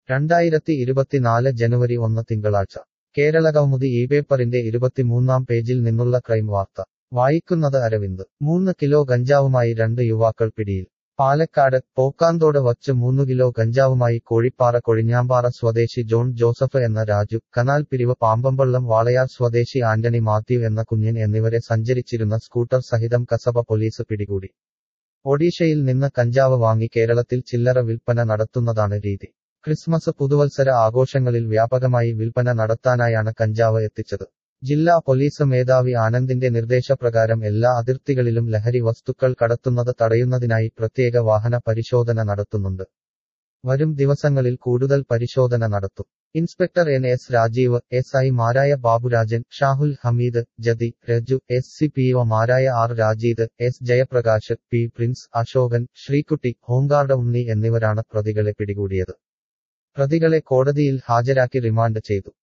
രണ്ടായിരത്തി ഇരുപത്തിനാല് ജനുവരി ഒന്ന് തിങ്കളാഴ്ച കേരളകൗമുദി ഈ പേപ്പറിന്റെ ഇരുപത്തിമൂന്നാം പേജിൽ നിന്നുള്ള ക്രൈം വാർത്ത വായിക്കുന്നത് അരവിന്ദ് മൂന്ന് കിലോ ഗഞ്ചാവുമായി രണ്ട് യുവാക്കൾ പിടിയിൽ പാലക്കാട് പോക്കാന്തോട് വച്ച് മൂന്നു കിലോ ഗഞ്ചാവുമായി കോഴിപ്പാറ കൊഴിഞ്ഞാമ്പാറ സ്വദേശി ജോൺ ജോസഫ് എന്ന രാജു കനാൽ പിരിവ് പാമ്പമ്പള്ളം വാളയാർ സ്വദേശി ആന്റണി മാത്യു എന്ന കുഞ്ഞൻ എന്നിവരെ സഞ്ചരിച്ചിരുന്ന സ്കൂട്ടർ സഹിതം കസബ പോലീസ് പിടികൂടി ഒഡീഷയിൽ നിന്ന് കഞ്ചാവ് വാങ്ങി കേരളത്തിൽ ചില്ലറ വിൽപ്പന നടത്തുന്നതാണ് രീതി ക്രിസ്മസ് പുതുവത്സര ആഘോഷങ്ങളിൽ വ്യാപകമായി വിൽപ്പന നടത്താനായാണ് കഞ്ചാവ് എത്തിച്ചത് ജില്ലാ പോലീസ് മേധാവി ആനന്ദിന്റെ നിർദ്ദേശപ്രകാരം എല്ലാ അതിർത്തികളിലും ലഹരി വസ്തുക്കൾ കടത്തുന്നത് തടയുന്നതിനായി പ്രത്യേക വാഹന പരിശോധന നടത്തുന്നുണ്ട് വരും ദിവസങ്ങളിൽ കൂടുതൽ പരിശോധന നടത്തും inspector N S Rajeev S I മാരായ Baburajan Shahul Hameed Jathi Raju S C P ഒമാരായ R Rajeed S Jayaprakash P Prince Ashokan Sreekutty home guard Unni എന്നിവരാണ് പ്രതികളെ പിടികൂടിയത് പ്രതികളെ കോടതിയിൽ ഹാജരാക്കി റിമാൻഡ് ചെയ്തു